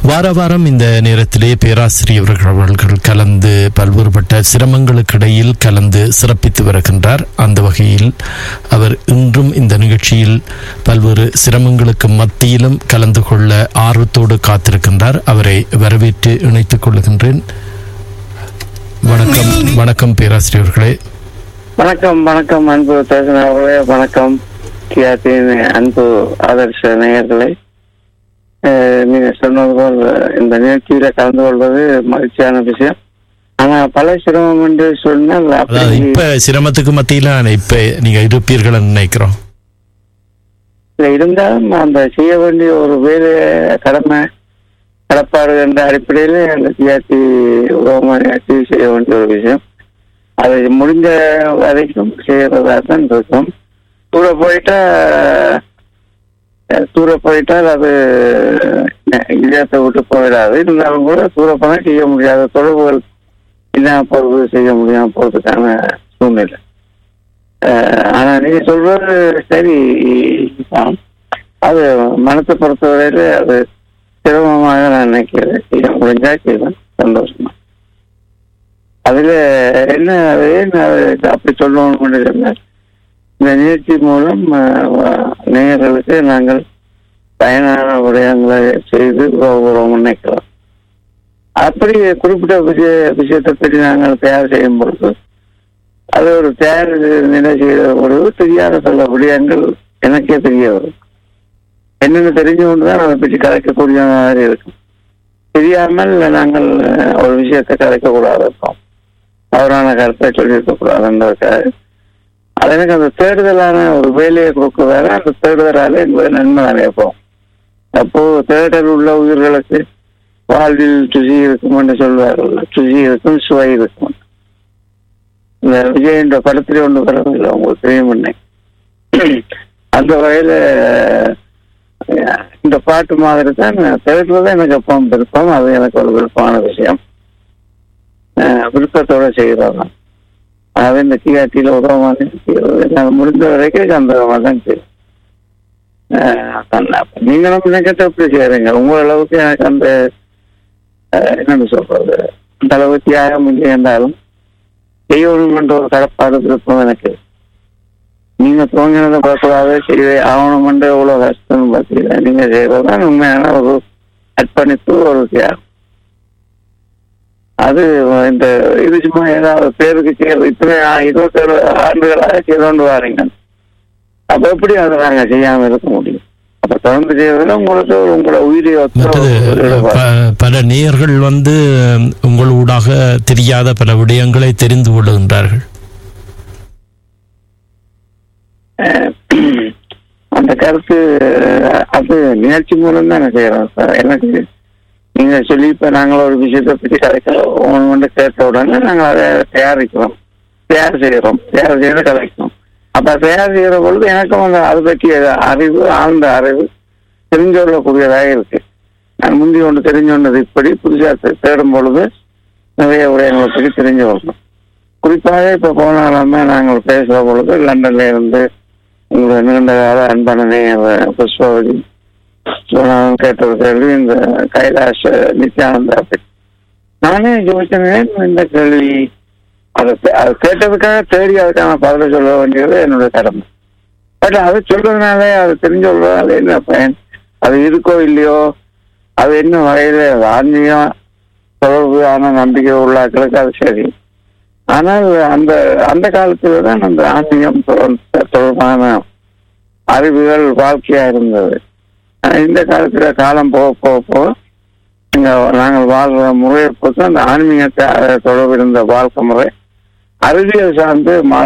வார வாரம் இந்த நேரத்திலே பேராசிரியர்கள் அவர்கள் கலந்து பல்வேறுபட்ட சிரமங்களுக்கு இடையில் கலந்து சிறப்பித்து வருகின்றார் அந்த வகையில் அவர் இன்றும் இந்த நிகழ்ச்சியில் பல்வேறு சிரமங்களுக்கு மத்தியிலும் கலந்து கொள்ள ஆர்வத்தோடு காத்திருக்கின்றார் அவரை வரவேற்று இணைத்துக் கொள்கின்றேன் வணக்கம் வணக்கம் பேராசிரியர்களே வணக்கம் வணக்கம் அன்பு தகுனவர்களே வணக்கம் கியாத்தின் அன்பு ஆதர்ஷ நேயர்களே அஹ், நீங்க சொன்னது போல் இந்த நிகழ்ச்சியில கலந்து கொள்வது மகிழ்ச்சியான விஷயம் ஆனா பல சிரமம் என்று சொன்னால் அதாவது அப்படி இப்ப சிரமத்துக்கு மத்தியில இப்ப நீங்க இருப்பீர்கள் நினைக்கிறோம் இல்லை, இருந்தாலும் அந்த செய்ய வேண்டிய ஒரு வேலை கடமை கடப்பாடு என்ற அடிப்படையில் அந்த கியாத்தி உருவமாற்றி செய்ய வேண்டிய ஒரு விஷயம் அதை முடிஞ்ச வரைக்கும் செய்யறதா தான் இருக்கும் தூர போயிட்டா அஹ், தூர போயிட்டால் அது இதயத்தை விட்டு போயிடாது இருந்தாலும் கூட தூர போனால் செய்ய முடியாத தொடர்புகள் இல்லாம போறது செய்ய முடியாம போறதுக்கான சூழ்நிலை அஹ், ஆனா நீங்க சொல்றது சரி தான். அது மனத்தை பொறுத்தவரையில அது சிரமமாக நான் நினைக்கிறேன் செய்ய முடிஞ்சா செய்வேன் சந்தோஷமா அதுல என்ன அது ஏன் அது அப்படி சொல்லணும்னு சொன்னால் இந்த நிகழ்ச்சி மூலம் அஹ், நேயர்களுக்கு நாங்கள் பயனான விடயங்களை செய்து உதவுகிறோம் நினைக்கிறோம் அப்படி குறிப்பிட்ட விஷய விஷயத்தை பற்றி நாங்கள் தயார் செய்யும் பொழுது அது ஒரு தயார் நிலை செய்த பொழுது தெரியாத சில விடயங்கள் எனக்கே தெரிய வரும் என்னென்ன தெரிஞ்சு கொண்டு தான் அதை பற்றி கலைக்கக்கூடிய மாதிரி இருக்கும் தெரியாமல் நாங்கள் அஹ், ஒரு விஷயத்தை கலைக்கக்கூடாது இருப்போம் தவறான கருத்தை சொல்லியிருக்க கூடாதுன்றதுக்காக அது எனக்கு அந்த தேடுதலான ஒரு வேலையை கொடுக்கறதால அந்த தேடுதலால என்பது நன்மை நினைப்போம் அப்போ தேடல் உள்ள உயிர்களுக்கு வாழ்வில் ருசி இருக்கும் என்று சொல்வார்கள் ருசி இருக்கும் சுவை இருக்கும் இந்த விஜய் என்ற படத்திலே ஒன்று வரவில்லை உங்களுக்கு தெரியும் என்ன அந்த வகையில அஹ், இந்த பாட்டு மாதிரி தான் தேடுறது எனக்கு எப்பவும் விருப்பம் அது எனக்கு ஒரு விருப்பமான விஷயம் அஹ், விருப்பத்தோட செய்கிறதான் அது இந்த டிஆர்டியில் உதவமாக செய்கிறது நான் முடிந்த வரைக்கும் அந்த தான் செய்யும் அஹ், அதான் அப்ப நீங்களும் நினைக்கிறத எப்படி செய்யறீங்க உங்க அளவுக்கு எனக்கு அந்த அஹ், என்னன்னு சொல்றது அந்த அளவுக்கு தியாகம் இல்லை என்றாலும் செய்யணும் என்ற ஒரு கடப்பாடு விருப்பம் எனக்கு நீங்க துவங்கினதை பார்க்கக்கூடாது செய்ய ஆகணும் என்று எவ்வளவு கஷ்டம் பார்த்தீங்க நீங்க செய்யறதுதான் உண்மையான ஒரு அர்ப்பணிப்பு ஒரு தியாகம் அது இந்த இது சும்மா ஏதாவது பேருக்கு செய்யறது இத்தனை ஆ- இருபத்தேழு ஆண்டுகளாக செய்து கொண்டு வாரீங்க அப்ப எப்படி அதை நாங்க செய்யாம இருக்க முடியும் அப்ப தொடர்ந்து செய்யறதுல உங்களுக்கு உங்களோட உயிரை ஒத்த மற்றது ஒரு ஈடுபாடு. ப- பல நேயர்கள் வந்து உங்களூடாக தெரியாத பல விடயங்களை தெரிந்து கொள்ளுகின்றார்கள் அஹ் அந்த கருத்து அஹ், அது நிகழ்ச்சி மூலம் தான் செய்யறோம் சார் எனக்கு நீங்க சொல்லி இப்ப நாங்கள் ஒரு விஷயத்தை பற்றி கதைக்கிறோம் ஒன்று கேட்ட உடனே நாங்கள் அதை தயாரிக்கிறோம் தயார் செய்கிறோம் தயார் செய்து கதைக்கிறோம் அப்ப தயார் செய்கிற பொழுது எனக்கும் அந்த அது பற்றிய அறிவு ஆழ்ந்த அறிவு தெரிஞ்சு கொள்ளக்கூடியதாக இருக்கு நான் முந்தி ஒன்று தெரிஞ்சு கொண்டது இப்படி புதுசா தே- தேடும் பொழுது நிறைய விடயங்களை பற்றி தெரிஞ்சு கொள்ளணும் குறிப்பாக இப்ப போன கிழமை நாங்கள் பேசுற பொழுது லண்டன்ல இருந்து உங்களை நீண்ட கால அன்பான நேயர் புஷ்பவதி சொன்னாங்க கேட்ட ஒரு கேள்வி இந்த கைலாஷ் நித்யானந்தா பற்றி நானே யோசிச்சேன் இந்த கேள்வி அதை தே- அது கேட்டதுக்காக தேடி அதுக்கான பதிலை சொல்ல வேண்டியது என்னோட கடமை பட் அது சொல்றதுனால அது தெரிஞ்சு சொல்றதால என்ன பயன் அது இருக்கோ இல்லையோ அது என்ன வகையில அது ஆன்மீகம் தொடர்பு ஆன நம்பிக்கை உள்ளாக்களுக்கு அது சரி ஆனால் அந்த அந்த காலத்துல தான் அந்த ஆன்மீகம் தொடர்பு- தொடர்பான அறிவுகள் வாழ்க்கையா இருந்தது ஆனா இந்த காலத்துல காலம் போக போக போக இங்க நாங்கள் வாழ்ற முறையை பொறுத்து அந்த ஆன்மீகத்தை அஹ், தொடர்பு இருந்த வாழ்க்கை முறை அறிவியல் சார்ந்து மாறி